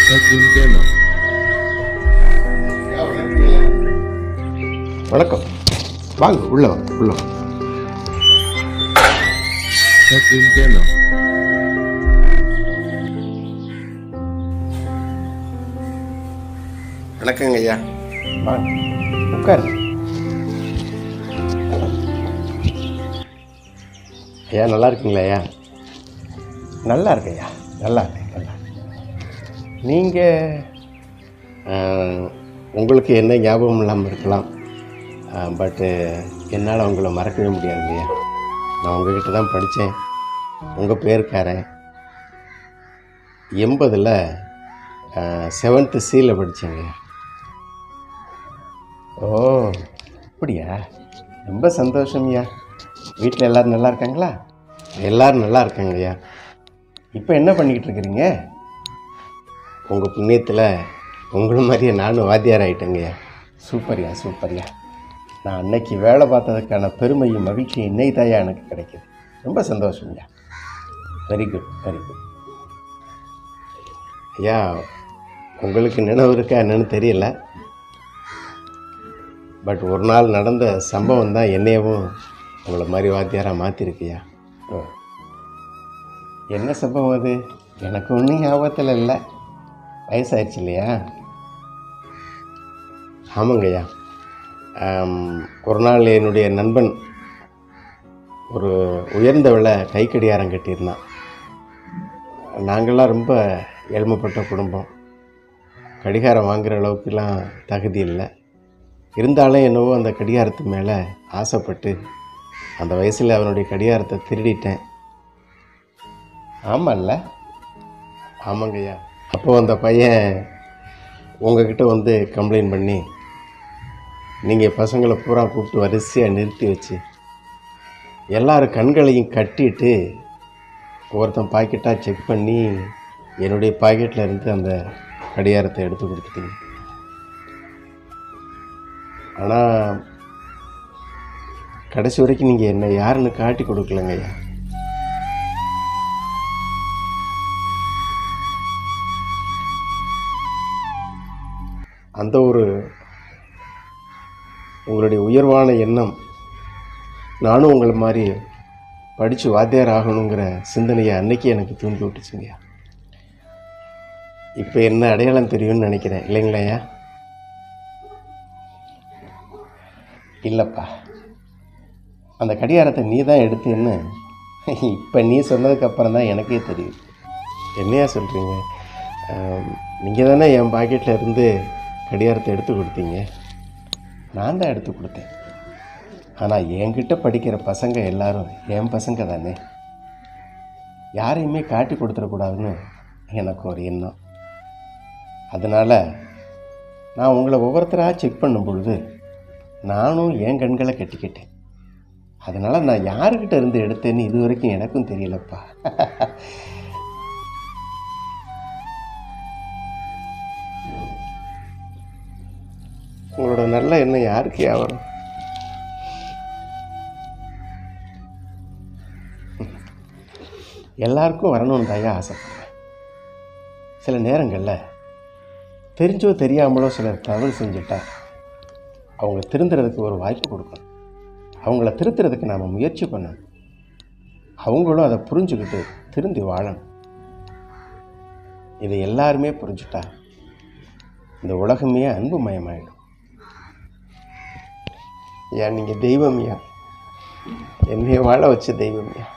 Argentina. வணக்கம் வாங்க உள்ள வாங்க உள்ள வாங்க Argentina. வணக்கங்க ஐயா வாங்க உட்காரு ஐயா நல்லா இருக்கீங்களா ஐயா நல்லா இருக்கு ஐயா நல்லா இருக்கேன் நல்லா நீங்கள் உங்களுக்கு என்ன ஞாபகம் இல்லாமல் இருக்கலாம் பட்டு என்னால் உங்களை மறக்கவே முடியாது ஐயா நான் உங்ககிட்ட தான் படித்தேன் உங்கள் பேருக்காரன் எண்பதில் செவன்த்து சியில் படித்தேங்க ஓ அப்படியா ரொம்ப சந்தோஷம்யா வீட்டில் எல்லோரும் நல்லா இருக்காங்களா எல்லோரும் நல்லா இருக்காங்க ஐயா இப்போ என்ன பண்ணிக்கிட்டு இருக்கிறீங்க உங்கள் புண்ணியத்தில் உங்களை மாதிரியே நானும் வாத்தியார் ஆகிட்டேங்கய்யா சூப்பர்யா சூப்பர்யா நான் அன்னைக்கு வேலை பார்த்ததுக்கான பெருமையும் மகிழ்ச்சியும் இன்னைக்கு தாயா எனக்கு கிடைக்குது ரொம்ப சந்தோஷம்யா வெரி குட் வெரி குட் ஐயா உங்களுக்கு நினைவு இருக்கா என்னன்னு தெரியல பட் ஒரு நாள் நடந்த சம்பவம் தான் என்னையவும் உங்களை மாதிரி வாத்தியாராக மாற்றிருக்குயா ஓ என்ன சம்பவம் அது எனக்கு ஒன்றும் ஞாபகத்தில் இல்லை வயசாயிடுச்சு இல்லையா ஆமாங்கய்யா ஆம், ஒரு நாள் என்னுடைய நண்பன் ஒரு உயர்ந்த விலை கைக்கடியாரம் கட்டியிருந்தான் நாங்கள்லாம் ரொம்ப ஏழ்மைப்பட்ட குடும்பம் கடிகாரம் வாங்குகிற அளவுக்குலாம் தகுதி இல்லை இருந்தாலும் என்னவோ அந்த கடிகாரத்து மேலே ஆசைப்பட்டு அந்த வயசில் அவனுடைய கடிகாரத்தை திருடிட்டேன் ஆமாம்ல ஆமாங்கய்யா அப்போது அந்த பையன் உங்ககிட்ட வந்து கம்ப்ளைண்ட் பண்ணி நீங்கள் பசங்களை பூரா கூப்பிட்டு வரிசையாக நிறுத்தி வச்சு எல்லார் கண்களையும் கட்டிட்டு ஒருத்தன் பாக்கெட்டாக செக் பண்ணி என்னுடைய பாக்கெட்டில் இருந்து அந்த கடிகாரத்தை எடுத்து கொடுத்துட்டீங்க ஆனால் கடைசி வரைக்கும் நீங்கள் என்ன யாருன்னு காட்டி கொடுக்கலங்க ஐயா அந்த ஒரு உங்களுடைய உயர்வான எண்ணம் நானும் உங்களை மாதிரி படித்து வாத்தியார் ஆகணுங்கிற சிந்தனையை அன்னைக்கு எனக்கு தூண்டி விட்டுச்சுங்கய்யா இப்போ என்ன அடையாளம் தெரியும்னு நினைக்கிறேன் இல்லைங்களா ஐயா இல்லைப்பா அந்த கடிகாரத்தை நீ தான் எடுத்தேன்னு இப்போ நீ சொன்னதுக்கப்புறம் தான் எனக்கே தெரியுது என்னையா சொல்கிறீங்க நீங்கள் தானே என் பாக்கெட்டில் இருந்து கடிகாரத்தை எடுத்து கொடுத்தீங்க நான் தான் எடுத்து கொடுத்தேன் ஆனால் என்கிட்ட படிக்கிற பசங்க எல்லாரும் என் பசங்க தானே யாரையுமே காட்டி கொடுத்துடக்கூடாதுன்னு எனக்கு ஒரு எண்ணம் அதனால் நான் உங்களை ஒவ்வொருத்தராக செக் பண்ணும் பொழுது நானும் என் கண்களை கட்டிக்கிட்டேன் அதனால் நான் யாருக்கிட்ட இருந்து எடுத்தேன்னு இது வரைக்கும் எனக்கும் தெரியலப்பா உங்களோட நல்ல எண்ணம் யாருக்கு வரும் எல்லாருக்கும் வரணும்னு தாயா ஆசைப்படுறேன் சில நேரங்களில் தெரிஞ்சோ தெரியாமலோ சிலர் தவறு செஞ்சுட்டா அவங்க திருந்துறதுக்கு ஒரு வாய்ப்பு கொடுக்கணும் அவங்கள திருத்துறதுக்கு நாம் முயற்சி பண்ணணும் அவங்களும் அதை புரிஞ்சுக்கிட்டு திருந்தி வாழணும் இதை எல்லாருமே புரிஞ்சுட்டா இந்த உலகமே அன்புமயமாயிடும் ஏன் நீங்கள் தெய்வம்யா என்னைய வாழ வச்ச தெய்வம்யா